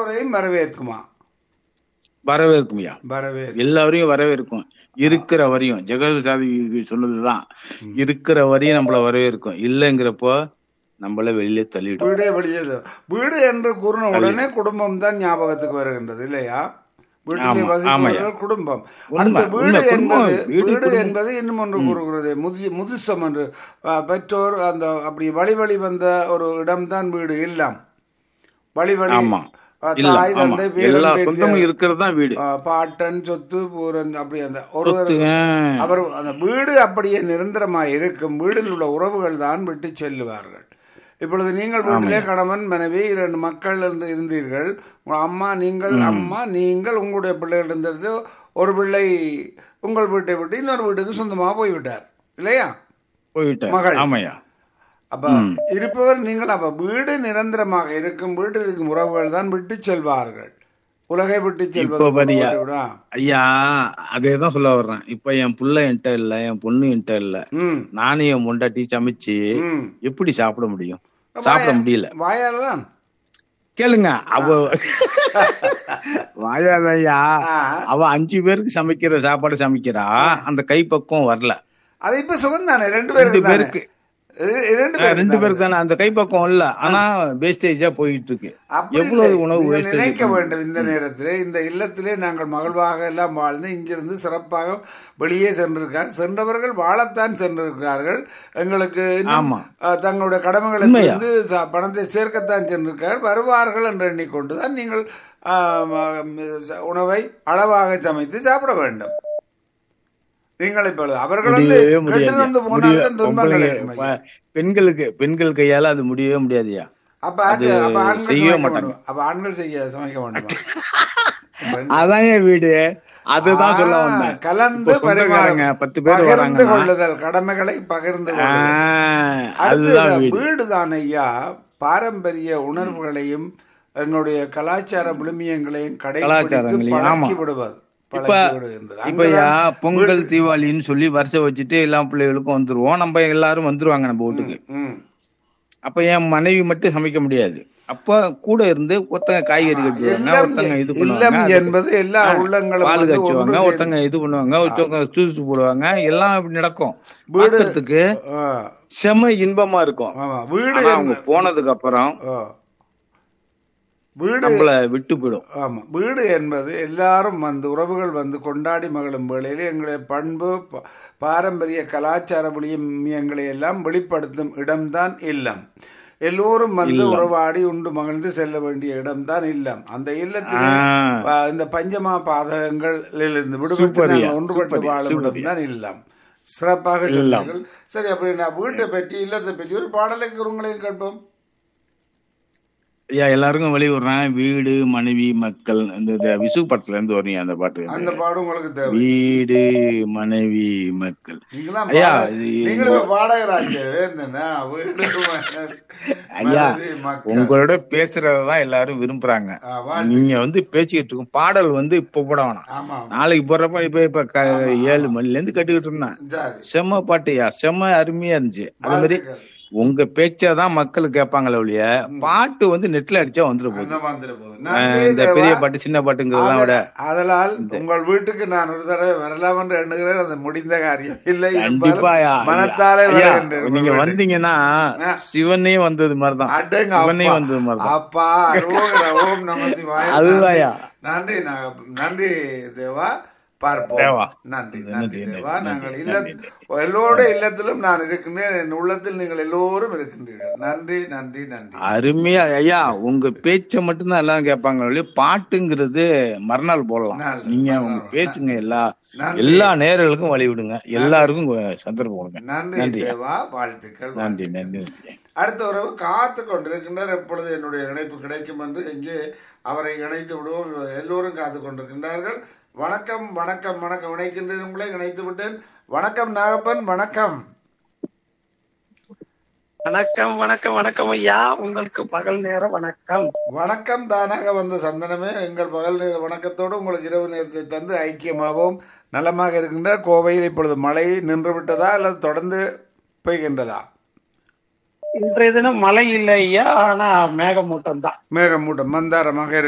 எல்லோரையும் வரவேற்குமா வரவேற்கும் ஐயா வரவேற்கும் எல்லாரையும் வரவேற்கும் இருக்கிற வரையும் ஜெகதசாதி சொன்னதுதான் இருக்கிற வரையும் நம்மள வரவேற்கும் இல்லைங்கிறப்போ நம்மள வெளியில தள்ளிடும் வீடே வெளியது வீடு என்று கூறின உடனே குடும்பம் தான் ஞாபகத்துக்கு வருகின்றது இல்லையா வீட்டிலே ஆமா, வசிப்பவர்கள் ஆமாய்யா. குடும்பம் உண்மை, அந்த வீடு உண்மை, குடும்பம், என்பது வீடு, வீடு குடும்பம். என்பது இன்னும் ஒன்று கூறுகிறது முதி முதிசம் என்று ஆ, பெற்றோர் அந்த அப்படி வழி வழி வந்த ஒரு இடம்தான் வீடு இல்லம் வழி வழி ஆமா ஆ, இல்ல தாய் ஆமா தந்தை வீரன் எல்லா பேத்தியார், சொந்தமும் இருக்கிறது தான் வீடு ஆ, பாட்டன் சொத்து பூரன் அப்படி அந்த ஒருவர் சொத்து, ஆ. அவர் அந்த வீடு அப்படியே நிரந்தரமாக இருக்கும் வீட்டில் உள்ள உறவுகள் தான் விட்டு செல்லுவார்கள் இப்பொழுது நீங்கள் வீட்டிலே கணவன் மனைவி இரண்டு மக்கள் என்று இருந்தீர்கள் உங்கள் அம்மா நீங்கள் அம்மா நீங்கள் உங்களுடைய பிள்ளைகள் இருந்தது ஒரு பிள்ளை உங்கள் வீட்டை விட்டு இன்னொரு வீட்டுக்கு சொந்தமாக போய்விட்டார் இல்லையா போயிட்டேன் மகள். ஆமாய்யா அப்ப இருப்பவர் நீங்கள் அப்ப வீடு நிரந்தரமாக இருக்கும் வீட்டில் இருக்கும் உறவுகள் தான் விட்டு செல்வார்கள் உலகை விட்டு செல்வது இப்ப பாரியா. போட்டு விடா. ஐயா அதேதான் சொல்ல வர்றேன் இப்ப என் புள்ள என்கிட்ட இல்ல என் பொண்ணு என்கிட்ட இல்ல ம் நானும் என் முண்டாட்டி சமைச்சு ம் எப்படி சாப்பிட முடியும் சாப்பிட முடியல வாயால தான் கேளுங்க அவ வாயாதையா ஆ. அவ அஞ்சு பேருக்கு சமைக்கிற சாப்பாடு சமைக்கிறா அந்த கைப்பக்குவம் வரல அது இப்ப சுகம் தானே ரெண்டு ரெண்டு பேருக்கு பேருக்கு தானே. ரெ- ரெண்டு ஆ, பேருக்கு ரெண்டு பேருக்கு தானே அந்த கைப்பக்குவம் இல்ல ஆனா வேஸ்டேஜா போயிட்டு இருக்கு அப்படி எவ்வளவு இல்லை. உணவு நீங்கள் வேஸ்டேஜ் நினைக்க வேண்டும் இந்த நேரத்திலே இந்த இல்லத்திலே நாங்கள் மகிழ்வாக எல்லாம் வாழ்ந்து இங்கிருந்து சிறப்பாக வெளியே சென்றிருக்கார் சென்றவர்கள் வாழத்தான் சென்றிருக்கிறார்கள் எங்களுக்கு இன்னும், ஆமா. அஹ், தங்களுடைய கடமைகளை உண்மையா? புரிந்து ச- பணத்தை சேர்க்கத்தான் சென்றிருக்கிறார் வருவார்கள் என்று எண்ணிக்கொண்டுதான் நீங்கள் ஆஹ், ம- உணவை அளவாக சமைத்து சாப்பிட வேண்டும் நீங்கள் இப்பொழுது அவர்கள் வந்து முடியவே முடியாது கெட்டு வந்து போனால் முடியவே- தான் துன்பங்கள் பொம்பளைங்க, இருக்கும் ஐயா. ப- பெண்களுக்கு பெண்கள் கையால அது முடியவே முடியாதுயா அப்ப ஆட்டு- அது அப்ப ஆண்கள் செய்யவே சமைக்க மாட்டாங்க. வேண்டுமா? அப்ப ஆண்கள் செய்ய சமைக்க வேண்டுமா அதான் என் வீடு அதுதான் சொல்ல ஆ, வந்தேன் கலந்து இப்ப சொந்தக்காரங்க பரிமாறும். பத்து பேர் பகிர்ந்து வராங்கன்னா கொள்ளுதல் கடமைகளை பகிர்ந்து ஆ, கொள்ளுதல் அதுதான் அடுத்து வீடு வீடு தான் ஐயா பாரம்பரிய உணர்வுகளையும் எங்களுடைய கலாச்சார விழுமியங்களையும் கடைபிடித்து கலாச்சாரங்களையும், பழக்கி ஆமா. விடுவது இப்ப பழக்கி விடுகின்றது இப்பயா அங்கதான் பொங்கல் தீபாவளின்னு சொல்லி வருஷம் வச்சுட்டு எல்லா பிள்ளைகளுக்கும் வந்துருவோம் நம்ம எல்லாரும் வந்துருவாங்க நம்ம வீட்டுக்கு ம், அப்ப என் மனைவி மட்டும் சமைக்க முடியாது அப்ப கூட இருந்து ஒருத்தங்க காய்கறி கட்டுவாங்க இல்லம் ஒருத்தங்க இது இல்லம் பண்ணுவாங்க என்பது எல்லா உள்ளங்களும் பால் வந்து கச்சுவாங்க ஒன்று சேர்ந்து- ஒருத்தங்க இது பண்ணுவாங்க ஒருத்தவங்க ஜூஸ் போடுவாங்க எல்லாம் இப்படி நடக்கும் வீடு- பார்க்கறதுக்கு ஆ, செம இன்பமா இருக்கும் ஆமா வீடு ஆனா அவங்க என்ப- போனதுக்கு அப்புறம் ஆ. வீடு நம்மள விட்டு போயிடும் ஆமாம் வீடு என்பது எல்லாரும் வந்து உறவுகள் வந்து கொண்டாடி மகளும் வேளையில் எங்களுடைய பண்பு ப- பாரம்பரிய கலாச்சார விளியங்களை எல்லாம் வெளிப்படுத்தும் இடம்தான் இல்லம் எல்லோரும் வந்து உறவாடி உண்டு மகிழ்ந்து செல்ல வேண்டிய இடம்தான் இல்லம் அந்த இல்லத்திலே ஆ. ப- இந்த பஞ்சமா பாதகங்களிலிருந்து விடுபட்டு சூப்பர்யா, நாங்கள் ஒன்றுபட்டு சூப்பர்யா, வாழும் சூப்பர்யா. இடம்தான் இல்லம் சிறப்பாக சொன்னீர்கள் சரி அப்படி நான் வீட்டை பற்றி இல்லத்தை பற்றி ஒரு பாடலுக்கு உங்களையும் கேட்போம் ஐயா எல்லாருக்கும் வழி விடுறேன் வீடு மனைவி மக்கள் இந்த இந்த விசு படத்துல இருந்து வரீங்க அந்த பாட்டு அந்த பாடம் உங்களுக்கு தேவை வீடு மனைவி மக்கள் நீங்களாம் ஐயா, பாட- இது- நீங்களும் வாடகராஜ் வேந்தனா வீடு மனைவி, ஐயா மக்கள். உங்களோட பேசுறதுதான் எல்லாரும் விரும்புறாங்க ஆ, வா- நீங்க வந்து பேசிக்கிட்டு இருக்கும் பாடல் வந்து இப்ப போட வேணாம் ஆமா நாளைக்கு போடுறப்ப இப்ப இப்ப க- ஏழு மணில இருந்து கட்டுக்கிட்டு இருந்தேன் சரி செம்ம பாட்டுயா செம்ம அருமையா இருந்துச்சு அதே மாதிரி வாழ்த்துக்கள். உங்க பேச்சாதான் மக்கள் கேட்பாங்களே ஒழிய பாட்டு வந்து நெட்ல அடிச்சா வந்துட போகுது அந்த மாதிரி போகுது அஹ் நன்றி இந்த தேவா. பெரிய பாட்டு சின்ன பாட்டுங்கிறதெல்லாம் விட அதனால் உங்கள் வீட்டுக்கு நான் ஒரு தடவை வரலாம் என்று எண்ணுகிறேன் அது முடிந்த காரியம் இல்லை கண்டிப்பா ஐயா. இருந்தாலும் மனத்தாலே ஐயா, வருகின்றேன் உங்கள் நீங்க வீட்டுக்கு. வந்தீங்கன்னா சிவனே வந்தது மாதிரிதான் அடங்க சிவனே அப்பா. வந்தது மாதிரிதான் அப்பா அரோகர ஓம் நம சிவாய அதுதான்யா. நன்றி நா- நன்றி தேவா பார்ப்போம் தேவா. நன்றி நன்றி, நன்றி நன்றி, தேவா நன்றி, நாங்கள் நன்றி, இல்ல நன்றி. எல்லோருடைய இல்லத்திலும் நான் இருக்கின்றேன் என் உள்ளத்தில் நீங்கள் எல்லோரும் இருக்கின்றீர்கள் நன்றி நன்றி நன்றி அருமையா ஐயா உங்க பேச்ச மட்டும்தான் எல்லாம் கேட்பாங்க ஒழிய பாட்டுங்கிறது மறுநாள் போடலாம் நல்லது, நீங்க மறுநாள். உங்க பேசுங்க எல்லா நன்றி. எல்லா நேரங்களுக்கும் வழி விடுங்க எல்லாருக்கும் சந்தர்ப்பம் கொடுங்க நன்றி நன்றி தேவா வாழ்த்துக்கள் நன்றி நன்றி நன்றி அடுத்த உறவு காத்து கொண்டிருக்கின்றார் எப்பொழுது என்னுடைய இணைப்பு கிடைக்கும் என்று இங்கே அவரை இணைத்து விடுவோம் எல்லோரும் காத்து கொண்டிருக்கின்றார்கள் வணக்கம் வணக்கம் வணக்கம் இணைக்கின்றேன் உங்களை இணைத்து விட்டேன் வணக்கம் நாகப்பன் வணக்கம் வணக்கம் வணக்கம் வணக்கம் ஐயா உங்களுக்கு பகல் நேரம் வணக்கம் வணக்கம் தானாக வந்த சந்தனமே எங்கள் பகல் நேர வணக்கத்தோடு உங்களுக்கு இரவு நேரத்தை தந்து ஐக்கியமாகவும் நலமாக இருக்கின்ற கோவையில் இப்பொழுது மழை நின்று விட்டதா அல்லது தொடர்ந்து பெய்கின்றதா இன்றைய தினம் மழை இல்லை ஐயா ஆனா மேகமூட்டம் தான் மேகமூட்டம் மந்தாரமாக